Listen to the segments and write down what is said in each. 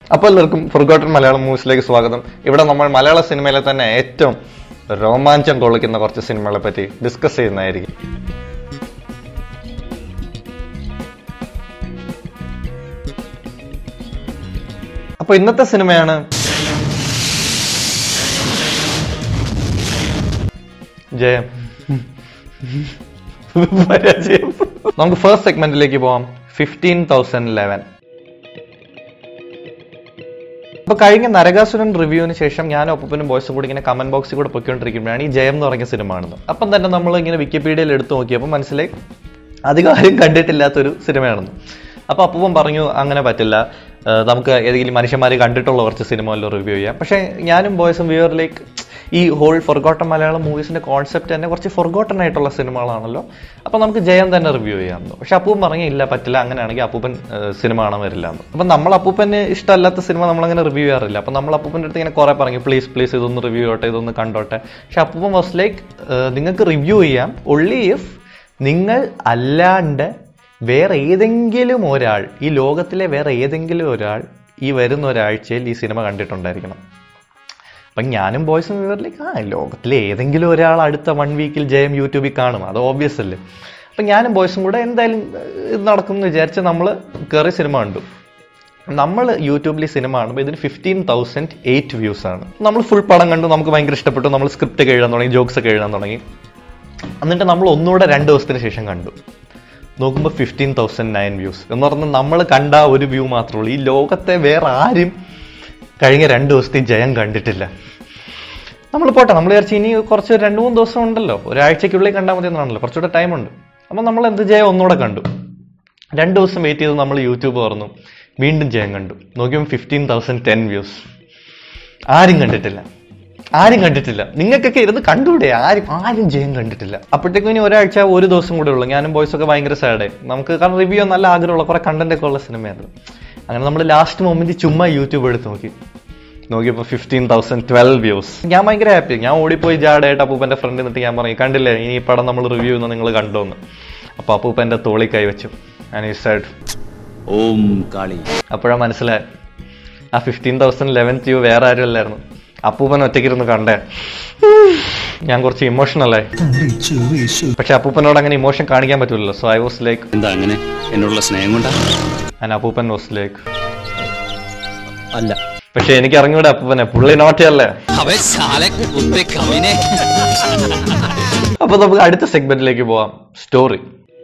അപ്പോൾ എല്ലാവർക്കും ഫുർഗോട്ടൻ മലയാളം മൂവീസിലേക്ക് സ്വാഗതം ഇവിടെ നമ്മൾ മലയാള സിനിമയിലെ തന്നെ ഏറ്റവും രോമാഞ്ചം കൊള്ളിക്കുന്ന കുറച്ച് സിനിമകളെ പറ്റി ഡിസ്കസ് ചെയ്യുന്നതായിരിക്കും അപ്പൊ ഇന്നത്തെ സിനിമയാണ് ജയം പരാജയം നമുക്ക് ഫസ്റ്റ് സെഗ്മെന്റിലേക്ക് പോവാം ഫിഫ്റ്റീൻ തൗസൻഡ് ലെവൻ അപ്പൊ കഴിഞ്ഞ നരകാസുരൻ റിവ്യൂവിന് ശേഷം ഞാൻ ഒപ്പനും ബോയ്സും കൂടി ഇങ്ങനെ കമന്റ് ബോക്സിൽ കൂടെ പൊയ്ക്കൊണ്ടിരിക്കുമ്പോഴാണ് ഈ ജയം എന്ന് പറഞ്ഞ സിനിമ ആണെന്ന് അപ്പം തന്നെ നമ്മൾ ഇങ്ങനെ വിക്കിപീഡിയയിൽ എടുത്തു നോക്കിയപ്പോൾ മനസ്സിലായി അധികം ആരും കണ്ടിട്ടില്ലാത്തൊരു സിനിമയാണെന്ന് അപ്പൊ അപ്പൂപ്പൻ പറഞ്ഞു അങ്ങനെ പറ്റില്ല ഏർ നമുക്ക് ഏതെങ്കിലും മനുഷ്യന്മാർ കണ്ടിട്ടുള്ള കുറച്ച് സിനിമ വല്ലതും റിവ്യൂ ചെയ്യാം പക്ഷേ ഞാനും ബോയ്സും വ്യൂവറിലേക്ക് ഈ ഹോൾ ഫൊർഗോട്ടൺ മലയാളം മൂവീസിന്റെ കോൺസെപ്റ്റ് തന്നെ കുറച്ച് ഫൊർഗോട്ടൺ ആയിട്ടുള്ള സിനിമകളാണല്ലോ അപ്പൊ നമുക്ക് ജയം തന്നെ റിവ്യൂ ചെയ്യാമെന്ന് പക്ഷെ അപ്പൂപ്പൻ പറഞ്ഞു ഇല്ല പറ്റില്ല അങ്ങനെയാണെങ്കിൽ അപ്പൂപ്പൻ ഏർ സിനിമ കാണാൻ വരില്ല എന്ന് അപ്പൊ നമ്മൾ അപ്പൂപ്പന് ഇഷ്ടമല്ലാത്ത സിനിമ നമ്മൾ അങ്ങനെ റിവ്യൂ ചെയ്യാറില്ല അപ്പൊ നമ്മൾ അപ്പൂപ്പൻ്റെ അടുത്ത് ഇങ്ങനെ കുറെ പറഞ്ഞു പ്ലീസ് പ്ലീസ് ഇതൊന്ന് റിവ്യൂ ചെയ്യട്ടെ ഇതൊന്ന് കണ്ടോട്ടെ പക്ഷെ അപ്പൂപ്പൻ വാസ് ലൈക്ക് നിങ്ങൾക്ക് റിവ്യൂ ചെയ്യാം ഒള്ളി ഇഫ് നിങ്ങൾ അല്ലാണ്ട് വേറെ ഏതെങ്കിലും ഒരാൾ ഈ ലോകത്തിലെ വേറെ ഏതെങ്കിലും ഒരാൾ ഈ വരുന്ന ഒരാഴ്ചയിൽ ഈ സിനിമ കണ്ടിട്ടുണ്ടായിരിക്കണം അപ്പം ഞാനും ബോയ്സും വിവറിലേക്ക് ആ ലോകത്തിലെ ഏതെങ്കിലും ഒരാൾ അടുത്ത വൺ വീക്കിൽ ജയം യൂട്യൂബിൽ കാണും അത് ഓബ്വിയസ് അല്ലേ അപ്പം ഞാനും ബോയ്സും കൂടെ എന്തായാലും ഏർ, ഇത് നടക്കും എന്ന് വിചാരിച്ച് നമ്മൾ കയറി സിനിമ കണ്ടു നമ്മൾ യൂട്യൂബിൽ ഈ സിനിമ കാണുമ്പോൾ ഇതിന് ഫിഫ്റ്റീൻ തൗസൻഡ് എയ്റ്റ് വ്യൂസ് ആണ് നമ്മൾ ഫുൾ പടം കണ്ടു നമുക്ക് ഭയങ്കര ഇഷ്ടപ്പെട്ടു നമ്മൾ സ്ക്രിപ്റ്റ് ഒക്കെ എഴുതാൻ തുടങ്ങി ജോക്സ് ഒക്കെ എഴുതാൻ തുടങ്ങി എന്നിട്ട് നമ്മൾ ഒന്നുകൂടെ രണ്ട് ദിവസത്തിന് ശേഷം കണ്ടു നോക്കുമ്പോൾ ഫിഫ്റ്റീൻ തൗസൻഡ് നയൻ വ്യൂസ് എന്ന് പറഞ്ഞാൽ നമ്മൾ കണ്ട ആ ഒരു വ്യൂ മാത്രമേ ഉള്ളൂ ഈ ലോകത്തെ വേറെ ആരും കഴിഞ്ഞ രണ്ട് ദിവസത്തെ ജയം കണ്ടിട്ടില്ല നമ്മൾ പോട്ടെ നമ്മൾ വിചാരിച്ചു ഇനി കുറച്ച് രണ്ട് മൂന്ന് ദിവസം ഉണ്ടല്ലോ ഒരാഴ്ചയ്ക്കുള്ളിൽ കണ്ടാൽ മതി എന്നാണല്ലോ കുറച്ചുകൂടെ ടൈമുണ്ട് അപ്പം നമ്മൾ എന്ത് ജയം ഒന്നുകൂടെ കണ്ടു രണ്ട് ദിവസം വെയിറ്റ് ചെയ്ത് നമ്മൾ യൂട്യൂബ് തുറന്നു വീണ്ടും ജയം കണ്ടു നോക്കിയപ്പോൾ ഫിഫ്റ്റീൻ തൗസൻഡ് ടെൻ വ്യൂസ് ആരും കണ്ടിട്ടില്ല ആരും കണ്ടിട്ടില്ല നിങ്ങൾക്കൊക്കെ ഇരുന്ന് കണ്ടൂടെ ആരും ആരും ജയം കണ്ടിട്ടില്ല അപ്പോഴത്തേക്കും ഇനി ഒരാഴ്ച ഒരു ദിവസം കൂടെ ഉള്ളൂ ഞാനും ബോയ്സ് ഒക്കെ ഭയങ്കര സാഡായി നമുക്ക് കാരണം റിവ്യൂ നല്ല ആഗ്രഹമുള്ള കുറെ കണ്ടന്റ് ഒക്കെ ഉള്ള സിനിമയായിരുന്നു അങ്ങനെ നമ്മൾ ലാസ്റ്റ് മൊമെന്റ് ചുമ്മാ യൂട്യൂബ് എടുത്ത് നോക്കി നോക്കിയപ്പോൾ ഫിഫ്റ്റീൻ തൗസൻഡ് ട്വൽവ് വ്യൂസ് ഞാൻ ഭയങ്കര ഹാപ്പി ഞാൻ ഓടിപ്പോയി ജാഡായിട്ട് അപ്പൂപ്പന്റെ ഫ്രണ്ട് നിന്നിട്ട് ഞാൻ പറഞ്ഞു കണ്ടില്ലേ ഇനി ഈ പടം നമ്മൾ റിവ്യൂ ചെയ്യുന്ന നിങ്ങൾ കണ്ടോന്ന് അപ്പൊ അപ്പൂപ്പന്റെ തോളി കൈ വെച്ചു ആൻഡ് ഈ സൈഡ് ഓം കാളി അപ്പോഴാ മനസ്സിലായി ആ ഫിഫ്റ്റീൻ തൗസൻഡ് ലെവൻത്ത് യു വേറെ ആരും അല്ലായിരുന്നു അപ്പൂപ്പൻ ഒറ്റയ്ക്കിരുന്ന് കണ്ടേ ഞാൻ കുറച്ച് ഇമോഷണൽ ആയി പക്ഷെ അപ്പൂപ്പനോട് അങ്ങനെ ഇമോഷൻ കാണിക്കാൻ പറ്റില്ലല്ലോ സോ ഐ വാസ് ലൈക്ക് എന്താ അങ്ങനെ എന്നോടുള്ള സ്നേഹം കൊണ്ടാ ആൻഡ് അപ്പൂപ്പൻ വാസ് ലൈക്ക് അല്ല പക്ഷെ എനിക്ക് അറിഞ്ഞൂടെ അപ്പൂപ്പനെ പുള്ളി നോട്ടിയല്ലേ അവൻ ശാല കുത്തെ കവിനെ അപ്പൊ നമുക്ക് അടുത്ത സെഗ്മെന്റിലേക്ക് പോവാം സ്റ്റോറി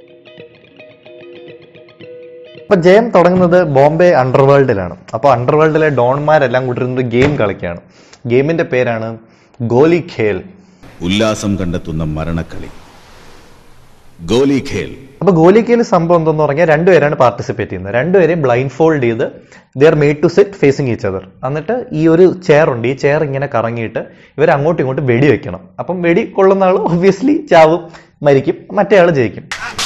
അപ്പൊ ജയം തുടങ്ങുന്നത് ബോംബെ അണ്ടർവേൾഡിലാണ് അപ്പൊ അണ്ടർവേൾഡിലെ ഡോൺമാരെല്ലാം കൂടി ഇരുന്ന് ഗെയിം കളിക്കുകയാണ് ഗെയിമിന്റെ പേരാണ് ഗോലി ഖേൽ ഉല്ലാസം കണ്ടെത്തുന്ന മരണക്കളി ഗോലി ഖേൽ അപ്പൊ ഗോലിക്കയിൽ സംഭവം എന്തെന്ന് പറഞ്ഞാൽ രണ്ടുപേരാണ് പാർട്ടിസിപ്പേറ്റ് ചെയ്യുന്നത് രണ്ടുപേരെയും ബ്ലൈൻഡ് ഫോൾഡ് ചെയ്ത് they are made to sit facing each other എന്നിട്ട് ഈ ഒരു ചെയർ ഉണ്ട് ഈ ചെയർ ഇങ്ങനെ കറങ്ങിയിട്ട് ഇവർ അങ്ങോട്ടും ഇങ്ങോട്ടും വെടി വെക്കണം അപ്പം വെടി കൊള്ളുന്ന ആൾ ഒബ്വിയസ്ലി ചാവും മരിക്കും മറ്റേ ആൾ ജയിക്കും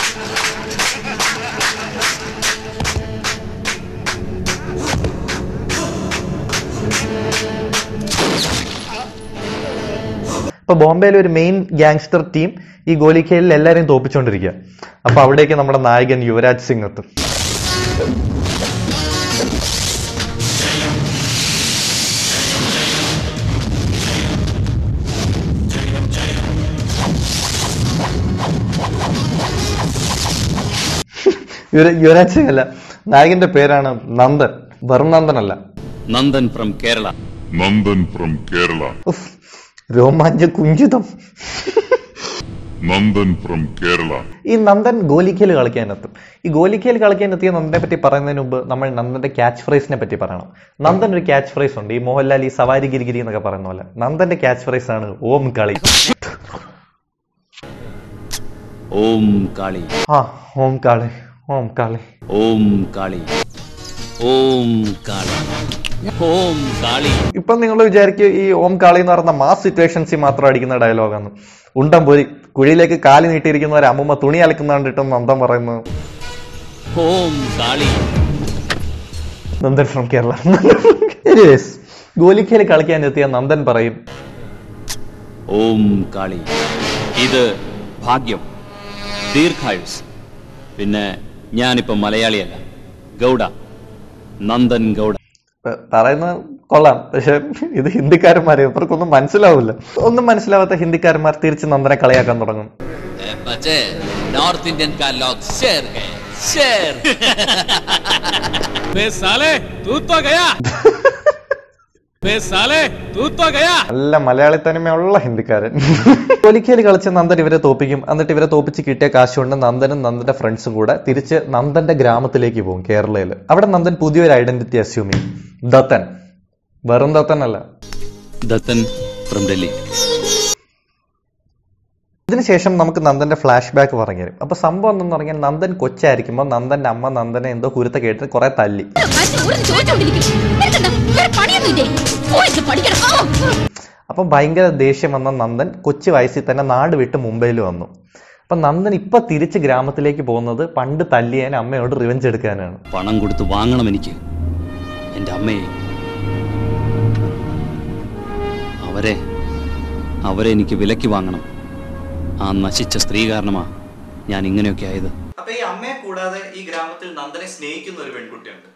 ഇപ്പൊ ബോംബെയിലെ ഒരു മെയിൻ ഗാങ്സ്റ്റർ ടീം ഈ ഗോലിക്കയിൽ എല്ലാവരെയും തോപ്പിച്ചുകൊണ്ടിരിക്കുക അപ്പൊ അവിടേക്ക് നമ്മുടെ നായകൻ യുവരാജ് സിംഗ് എത്തും യുവര- യുവരാജ് സിംഗ് അല്ല നായകന്റെ പേരാണ് നന്ദൻ വെറും നന്ദൻ അല്ല Nandan from Kerala Nandan from Kerala. ഉഫ്, രോമാഞ്ച കുഞ്ചിതം Nandan from Kerala. ഈ നന്ദൻ ഗോലിക്കൽ കളിക്കാനെത്തും ഈ ഗോലിക്കൽ കളിക്കാനെത്തിയ നന്ദനെ പറ്റി പറയുന്നതിന് മുമ്പ് നമ്മൾ നന്ദന്റെ ക്യാച്ച് ഫ്രേസിനെ പറ്റി പറയണം നന്ദൻ ഒരു ക്യാച്ച് ഫ്രേസ് ഉണ്ട് ഈ മോഹൻലാൽ ഈ സവാരി ഗിരിഗിരി എന്നൊക്കെ പറയുന്ന പോലെ നന്ദന്റെ ക്യാച്ച് ഫ്രേസ് ആണ് ഓം കളി ഓം കാളി ആ ഓം കാളി ഓം കാളി ഓം കാളി ഓം കാളി ഓം കാളി ഇപ്പൊ നിങ്ങൾ വിചാരിക്കും ഈ ഓം കാളി എന്ന് പറയുന്ന മാസ് സിറ്റുവേഷൻസിൽ മാത്രം അടിക്കുന്ന ഡയലോഗാണ് ഉണ്ടം പോരി കുഴിയിലേക്ക് കാലി നീട്ടിയിരിക്കുന്ന ഒരു അമ്മൂമ്മ തുണി അലക്കുന്ന കണ്ടിട്ടും നന്ദൻ പറയുന്നത് ഓം കാളി നന്ദൻ ഫ്രം കേരള Anyways, ഗോലിക്കയിൽ കളിക്കാൻ എത്തിയ നന്ദൻ പറയും ഓം കാളി ഇത് ഭാഗ്യം ദീർഘായുസ് പിന്നെ ഞാനിപ്പോ മലയാളിയല്ല ഗൗഡ നന്ദൻ ഗൗഡ പ- പറയുന്നത് കൊള്ളാം പക്ഷെ ഇത് ഹിന്ദിക്കാരന്മാരെ ഇവർക്കൊന്നും മനസ്സിലാവില്ല ഒന്നും മനസ്സിലാവാത്ത ഹിന്ദിക്കാരന്മാർ തിരിച്ച് നന്ദനെ കളിയാക്കാൻ തുടങ്ങും ए, बच्चे नॉर्थ इंडियन का लोग शेर है शेर बे साले तू तो गया बे साले तू तो गया നല്ല മലയാളി തനിമയുള്ള ഹിന്ദിക്കാരൻ ഒലിക്കൽ കളിച്ച് നന്ദൻ ഇവരെ തോപ്പിക്കും എന്നിട്ട് ഇവരെ തോപ്പിച്ച് കിട്ടിയ കാശ് കൊണ്ട് നന്ദനും നന്ദന്റെ ഫ്രണ്ട്സും കൂടെ തിരിച്ച് നന്ദന്റെ ഗ്രാമത്തിലേക്ക് പോകും കേരളയിൽ അവിടെ നന്ദൻ പുതിയൊരു ഐഡന്റിറ്റി അസ്യൂം ചെയ്യും ദത്തൻ വെറും ദത്തൻ അല്ല दत्तन फ्रॉम दिल्ली ഇതിനുശേഷം നമുക്ക് നന്ദന്റെ ഫ്ലാഷ് ബാക്ക് പറഞ്ഞു തരും അപ്പൊ സംഭവം എന്തെന്ന് പറഞ്ഞാൽ നന്ദൻ കൊച്ചായിരിക്കുമ്പോൾ നന്ദന്റെ അമ്മ നന്ദനെ എന്തോ കുരുത്ത കേട്ട് കുറെ തല്ലി മനുഷ്യൻ ഒരു ചോദിച്ചോണ്ടിരിക്കും നിനക്കെന്താ വേറെ പണിയൊന്നുമില്ലേ പോയിട്ട് പഠിക്കണം ആ! അപ്പൊ ഭയങ്കര ദേഷ്യം വന്ന നന്ദൻ കൊച്ചു വയസ്സിൽ തന്നെ നാട് വിട്ട് മുംബൈയിൽ വന്നു അപ്പൊ നന്ദൻ ഇപ്പൊ തിരിച്ച് ഗ്രാമത്തിലേക്ക് പോകുന്നത് പണ്ട് തല്ലിയാൻ അമ്മയോട് റിവെഞ്ച് എടുക്കാനാണ് പണം കൊടുത്ത് വാങ്ങണം എനിക്ക് എൻ്റെ അമ്മയെ അവരെ അവരെ എനിക്ക് വിലക്ക് വാങ്ങണം ആ നശിച്ച സ്ത്രീ കാരണമാ ഞാൻ ഇങ്ങനെയൊക്കെ ആയത് അപ്പൊ ഈ അമ്മയെ കൂടാതെ ഈ ഗ്രാമത്തിൽ നന്ദനെ സ്നേഹിക്കുന്ന ഒരു പെൺകുട്ടിയുണ്ട്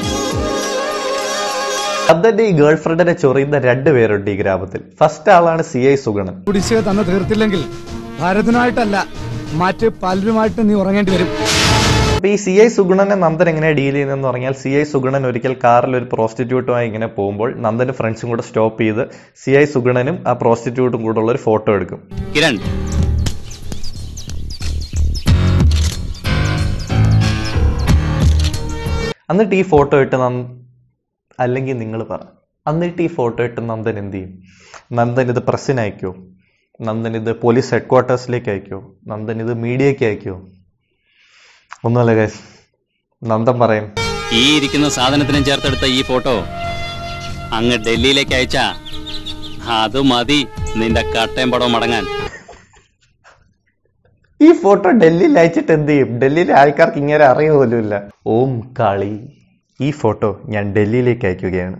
നന്ദന്റെ ഈ ഗേൾ ഫ്രണ്ടിനെ ചൊറിയുന്ന രണ്ടുപേരുണ്ട് ഈ ഗ്രാമത്തിൽ ഫസ്റ്റ് ആളാണ് സി ഐ സുഗണൻ കുടിശ്ശിക തന്നെ തീർത്തില്ലെങ്കിൽ ഭാരതനായിട്ടല്ല മറ്റ് പലരുമായിട്ട് നീ ഉറങ്ങേണ്ടി വരും അപ്പൊ ഈ സി ഐ സുഗുണനെ നന്ദൻ എങ്ങനെയാ ഡീൽ ചെയ്യുന്നതെന്ന് പറഞ്ഞാൽ സി ഐ സുഗുണൻ ഒരിക്കൽ കാറിൽ ഒരു പ്രോസ്റ്റിറ്റ്യൂട്ടുമായി ഇങ്ങനെ പോകുമ്പോൾ നന്ദനും ഫ്രണ്ട്സും കൂടെ സ്റ്റോപ്പ് ചെയ്ത് സി ഐ സുഗുണനും ആ പ്രോസ്റ്റിറ്റ്യൂട്ടും കൂടെ ഉള്ള ഒരു ഫോട്ടോ എടുക്കും കിരൺ എന്നിട്ട് ഈ ഫോട്ടോ ഇട്ട് നന്ദ അല്ലെങ്കിൽ നിങ്ങൾ പറ എന്നിട്ട് ഈ ഫോട്ടോ ഇട്ട് നന്ദൻ എന്ത് ചെയ്യും നന്ദൻ ഇത് പ്രസ്സിന് അയക്കോ നന്ദൻ ഇത് പോലീസ് ഹെഡ് ക്വാർട്ടേഴ്സിലേക്ക് അയക്കോ നന്ദൻ ഇത് മീഡിയയ്ക്ക് അയക്കോ ഒന്നുമല്ല ഗൈസ് നന്ദൻ പറയും ഈ ഇരിക്കുന്ന സാധനത്തിനും ചേർത്തെടുത്ത ഈ ഫോട്ടോ അങ്ങ് ഡൽഹിയിലേക്ക് അയച്ചാ അത് മതി നിന്റെ കട്ടയും പടവും മടങ്ങാൻ ഈ ഫോട്ടോ ഡൽഹിയിൽ അയച്ചിട്ട് എന്ത് ചെയ്യും ഡൽഹിയിലെ ആൾക്കാർക്ക് ഇങ്ങനെ അറിയ പോലുമില്ല ഓം കാളി ഈ ഫോട്ടോ ഞാൻ ഡൽഹിയിലേക്ക് അയക്കുകയാണ്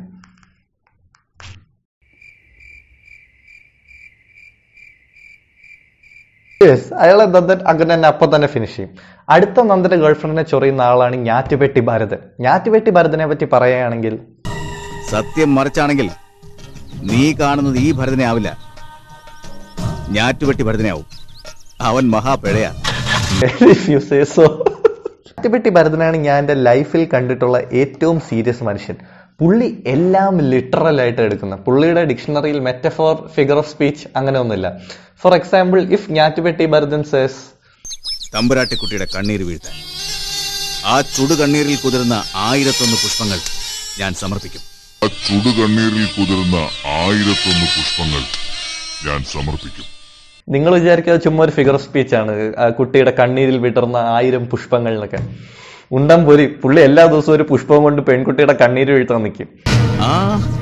Yes, അയാളെ നന്ദൻ അങ്ങനെ തന്നെ അപ്പൊ തന്നെ ഫിനിഷ് ചെയ്യും അടുത്ത നന്ദന്റെ ഗേൾഫ്രണ്ടിനെ ചൊറിയുന്ന ആളാണ് ഞാറ്റുപെട്ടി ഭരതൻ ഞാറ്റുപെട്ടി ഭരതനെ പറ്റി പറയുകയാണെങ്കിൽ സത്യം മറിച്ചാണെങ്കിൽ നീ കാണുന്നത് ഈ ഭരതനെ ആവില്ല ഞാറ്റുവെട്ടി ഭരതനെ ആവും അവൻ മഹാപിഴയാ If you say so. ഞാറ്റുപെട്ടി ഭരതനാണ് ഞാൻ എൻ്റെ ലൈഫിൽ കണ്ടിട്ടുള്ള ഏറ്റവും സീരിയസ് മനുഷ്യൻ പുള്ളി എല്ലാം ലിറ്ററൽ ആയിട്ട് എടുക്കുന്നത് പുള്ളിയുടെ ഡിക്ഷണറിയിൽ മെറ്റഫോർ ഫിഗർ ഓഫ് സ്പീച്ച് അങ്ങനെ ഒന്നുമില്ല ഫോർ എക്സാമ്പിൾ ഇഫ് ഞാറ്റുപെട്ടി ഭരതൻ സേസ് തമ്പുരാട്ടിക്കുട്ടിയുടെ കണ്ണീര് വീഴ്ത്താൻ ആ ചുടുകണ്ണീരിൽ കുതിർന്ന ആയിരത്തൊന്ന് പുഷ്പങ്ങൾ ഞാൻ സമർപ്പിക്കും ആ ചുടുകണ്ണീരിൽ കുതിർന്ന ആയിരത്തൊന്ന് പുഷ്പങ്ങൾ ഞാൻ സമർപ്പിക്കും നിങ്ങൾ വിചാരിക്കാതെ ചുമ്മാ ഒരു ഫിഗർ ഓഫ് സ്പീച്ച് ആണ് ആ കുട്ടിയുടെ കണ്ണീരിൽ വിടർന്ന ആയിരം പുഷ്പങ്ങൾ എന്നൊക്കെ ഉണ്ടം പോരി പുള്ളി എല്ലാ ദിവസവും ഒരു പുഷ്പം കൊണ്ട് പെൺകുട്ടിയുടെ കണ്ണീര് വീഴ്ത്താൻ നിൽക്കും ആ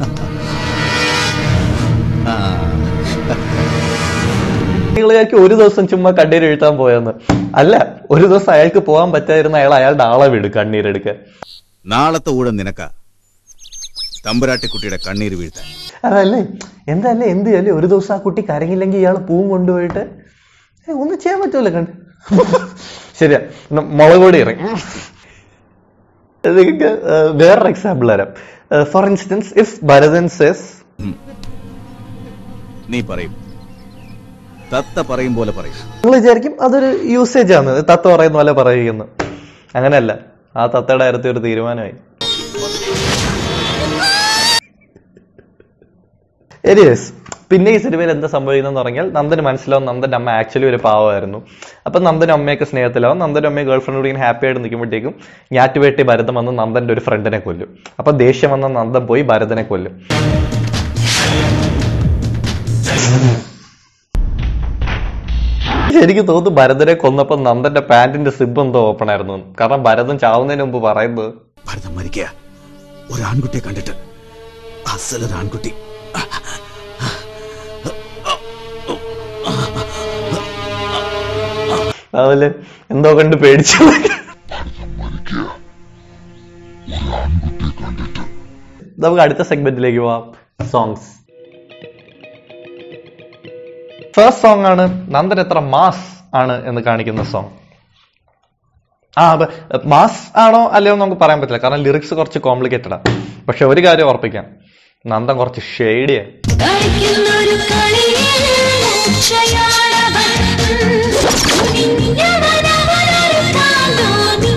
ആ. നിങ്ങൾ വിചാരിക്കും ഒരു ദിവസം ചുമ്മാ കണ്ണീര് എഴുത്താൻ പോയെന്ന് അല്ല ഒരു ദിവസം അയാൾക്ക് പോകാൻ പറ്റാതിരുന്ന അയാൾ അയാളുടെ ആളെ വിടും കണ്ണീരെടുക്കാൻ നാളത്തെ ഊഴം നിനക്ക തമ്പുരാട്ടിക്കുട്ടിയുടെ കണ്ണീര് വീഴ്ത്താൻ അതല്ലേ എന്തല്ലേ എന്ത് ചെയ്യല്ലേ ഒരു ദിവസം ആ കുട്ടി കരങ്ങില്ലെങ്കിൽ ഇയാൾ പൂവും കൊണ്ടുപോയിട്ട് ഏ, ഒന്നും ചെയ്യാൻ പറ്റൂല കണ്ട് ശരിയാ എന്നാ മുളക് പൊടി ഇറങ്ങി നിങ്ങൾക്ക് വേറൊരു എക്സാമ്പിൾ തരാം for instance if Bharathan says നീ പറയും തത്ത പറയും പോലെ പറയും നിങ്ങൾ വിചാരിക്കും അതൊരു യൂസേജ് ആണ് തത്ത പറയുന്ന പോലെ പറയുന്നു അങ്ങനെയല്ല ആ തത്തയുടെ കാര്യത്തിൽ ഒരു തീരുമാനമായി എനിവേസ് പിന്നെ ഈ സിനിമയിൽ എന്താ സംഭവിക്കുന്നതെന്ന് പറഞ്ഞാൽ നന്ദന് മനസ്സിലാവും നന്ദന്റെ അമ്മ ആക്ച്വലി ഒരു പാവമായിരുന്നു അപ്പൊ നന്ദനും അമ്മയൊക്കെ സ്നേഹത്തിലാവും നന്ദനും അമ്മയും ഗേൾ ഫ്രണ്ട് ഇങ്ങനെ ഹാപ്പി ആയിട്ട് നിൽക്കുമ്പോഴത്തേക്കും ഞാറ്റുവേട്ടി ഭരതം വന്ന് നന്ദന്റെ ഒരു ഫ്രണ്ടിനെ കൊല്ലും അപ്പൊ ദേഷ്യം വന്ന നന്ദൻ പോയി ഭരതനെ കൊല്ലും എനിക്ക് തോന്നുന്നു ഭരതനെ കൊന്നപ്പോ നന്ദന്റെ പാന്റിന്റെ സിബ് എന്തോ ഓപ്പൺ ആയിരുന്നു എന്ന്. കാരണം ഭരതൻ ചാവുന്നതിന് മുമ്പ് പറയുന്നത് ഭരതം മരിക്കുക ഒരു ആൺകുട്ടിയെ കണ്ടിട്ട് അസലൊരു ആൺകുട്ടി അതല്ലേ എന്തോ കണ്ട് പേടിച്ചു നമുക്ക് അടുത്ത സെഗ്മെന്റിലേക്ക് പോവാം സോങ്സ് ഫസ്റ്റ് സോങ് ആണ് നന്ദൻ എത്ര മാസ് ആണ് എന്ന് കാണിക്കുന്ന സോങ് ആ മാസ് ആണോ അല്ലയോ എന്ന് നമുക്ക് പറയാൻ പറ്റില്ല കാരണം ലിറിക്സ് കുറച്ച് കോംപ്ലിക്കേറ്റഡ് ആണ് പക്ഷെ ഒരു കാര്യം ഉറപ്പിക്കാം നന്ദൻ കുറച്ച് ഷെയ്ഡിയാ കളിക്കുന്നൊരു കളിയിൽ മൂർച്ചയാണവൻ. കുനിഞ്ഞവനവനൊരു താലോലി.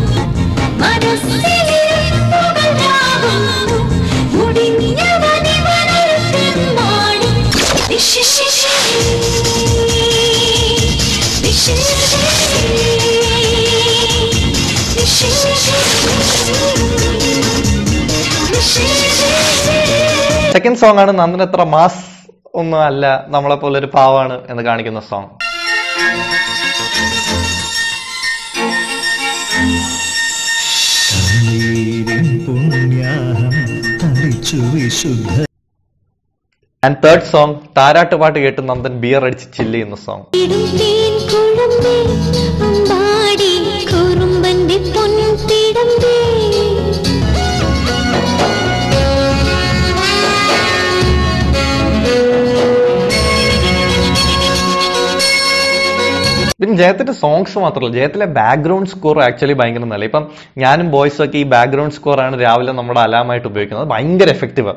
മനസ്സിലിരുപ്പുകളാവുന്നു. മുടിഞ്ഞവനിവനൊരു തെമ്മാടി. വിശിശിശി. വിശിശിശി. വിശിശിശി. വിശിശിശി. സെക്കൻഡ് സോങ് ആണ് നന്ദൻ എത്ര മാസ് ഒന്നും അല്ല നമ്മളെ പോലെ ഒരു പാവാണ് എന്ന് കാണിക്കുന്ന സോങ് ആൻഡ് തേർഡ് സോങ് താരാട്ട് പാട്ട് കേട്ട് നന്ദൻ ബിയർ അടിച്ച് ചില്ല് ചെയ്യുന്ന സോങ് ഇടും തേൻ കുഴമ്പേ അമ്പാടി കുറുമ്പന്റെ പൊൻതിടമ്പേ പിന്നെ ജയത്തിന്റെ സോങ്സ് മാത്രമല്ല ജയത്തിലെ ബാക്ക്ഗ്രൗണ്ട് സ്കോർ ആക്ച്വലി ഭയങ്കര നല്ല ഇപ്പം ഞാനും ബോയ്സും ഒക്കെ ഈ ബാക്ക്ഗ്രൗണ്ട് സ്കോർ ആണ് രാവിലെ നമ്മുടെ അലാമായിട്ട് ഉപയോഗിക്കുന്നത് അത് ഭയങ്കര എഫക്റ്റീവ്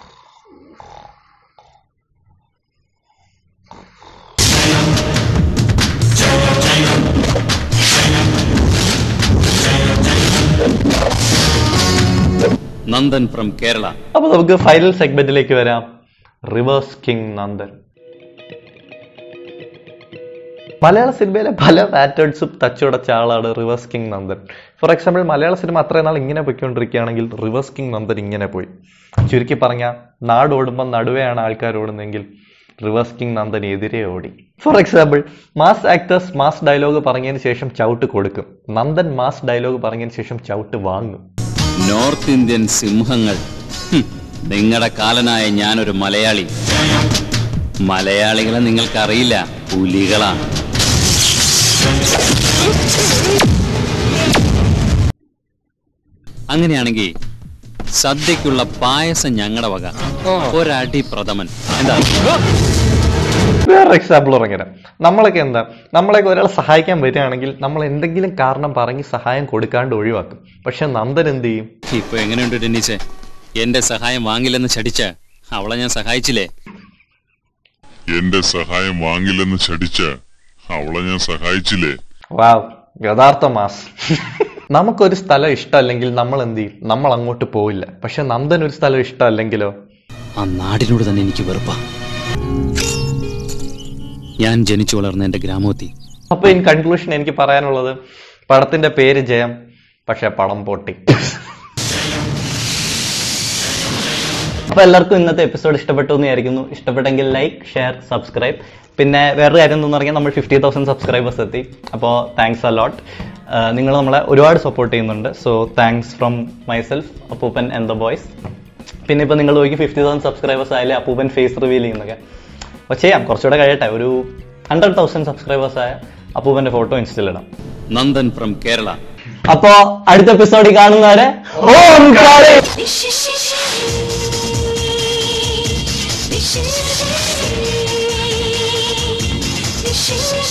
നന്ദൻ ഫ്രം കേരള അപ്പൊ നമുക്ക് ഫൈനൽ സെഗ്മെന്റിലേക്ക് വരാം റിവേഴ്സ് കിങ് നന്ദൻ മലയാള സിനിമയിലെ പല പാറ്റേൺസും തച്ചുടച്ച ആളാണ് reverse king Nandan for example Malayala cinema അത്രയും നാൾ ഇങ്ങനെ പോയിക്കൊണ്ടിരിക്കുകയാണെങ്കിൽ റിവേഴ്സ് കിങ് നന്ദൻ ഇങ്ങനെ പോയി ചുരുക്കി പറഞ്ഞ നാട് ഓടുമ്പോൾ നടുവെയാണ് ആൾക്കാർ ഓടുന്നതെങ്കിൽ റിവേഴ്സ് കിങ് നന്ദൻ എതിരെ ഓടി for example mass actors mass dialogue പറഞ്ഞതിന് ശേഷം ചവിട്ട് കൊടുക്കും നന്ദൻ മാസ് ഡയലോഗ് പറഞ്ഞതിന് ശേഷം ചവിട്ട് വാങ്ങും നോർത്ത് ഇന്ത്യൻ സിംഹങ്ങൾ നിങ്ങളുടെ കാലനായ ഞാനൊരു മലയാളി മലയാളികളെ നിങ്ങൾക്കറിയില്ല പുലികളാണ് അങ്ങനെയാണെങ്കിൽ സദ്യക്കുള്ള പായസം ഞങ്ങളുടെ വക ഒരടി പ്രഥമൻ എന്താ വേറെ എക്സാമ്പിൾ പറഞ്ഞുതരാം നമ്മളൊക്കെ എന്താ നമ്മളൊക്കെ ഒരാളെ സഹായിക്കാൻ വരികയാണെങ്കിൽ നമ്മൾ എന്തെങ്കിലും കാരണം പറഞ്ഞ് സഹായം കൊടുക്കാണ്ട് ഒഴിവാക്കും പക്ഷെ നന്ദൻ എന്ത് ചെയ്യും ഇപ്പൊ എങ്ങനെയുണ്ട് ടെന്നീസെ എന്റെ സഹായം വാങ്ങില്ലെന്ന് ചടിച്ച അവളെ ഞാൻ സഹായിച്ചില്ലേ എന്റെ സഹായം വാങ്ങില്ലെന്ന് ചടിച്ച് അവളെ ഞാൻ സഹായിച്ചില്ലേ വാവ് യഥാർത്ഥ മാസ് നമുക്കൊരു സ്ഥലം ഇഷ്ടമല്ലെങ്കിൽ നമ്മൾ എന്ത് ചെയ്യും നമ്മൾ അങ്ങോട്ട് പോവില്ല പക്ഷെ നന്ദൻ ഒരു സ്ഥലം ഇഷ്ടമല്ലെങ്കിലോ ആ നാടിനോട് തന്നെ എനിക്ക് വെറുപ്പാ ഞാൻ ജനിച്ചു വളർന്ന എന്റെ ഗ്രാമോത്തി അപ്പൊ ഇൻ കൺക്ലൂഷൻ എനിക്ക് പറയാനുള്ളത് പടത്തിന്റെ പേര് ജയം പക്ഷെ പടം പൊട്ടി അപ്പോൾ എല്ലാവർക്കും ഇന്നത്തെ എപ്പിസോഡ് ഇഷ്ടപ്പെട്ടു എന്ന് വിചാരിക്കുന്നു ഇഷ്ടപ്പെട്ടെങ്കിൽ ലൈക്ക് ഷെയർ സബ്സ്ക്രൈബ് പിന്നെ വേറൊരു കാര്യം എന്താണെന്ന് പറഞ്ഞാൽ നമ്മൾ ഫിഫ്റ്റി തൗസൻഡ് സബ്സ്ക്രൈബേഴ്സ് എത്തി അപ്പോൾ താങ്ക്സ് അലോട്ട് നിങ്ങൾ നമ്മളെ ഒരുപാട് സപ്പോർട്ട് ചെയ്യുന്നുണ്ട് so thanks from myself Appooppan and the boys പിന്നെ ഇപ്പോൾ നിങ്ങൾ നോക്കി ഫിഫ്റ്റി തൗസൻഡ് സബ്സ്ക്രൈബേഴ്സ് ആയാലും അപ്പൂപ്പൻ ഫേസ് റിവീൽ ചെയ്യുന്നൊക്കെ അപ്പോൾ ചെയ്യാം കുറച്ചുകൂടെ കഴിയട്ടെ ഒരു ഹൺഡ്രഡ് തൗസൻഡ് സബ്സ്ക്രൈബേഴ്സ് ആയ അപ്പൂപ്പൻ്റെ ഫോട്ടോ ഇൻസ്റ്റയിലിടാം നന്ദൻ ഫ്രം കേരള അപ്പോൾ അടുത്ത എപ്പിസോഡിൽ കാണുന്നവരെ ഓം കാളി വിശിശി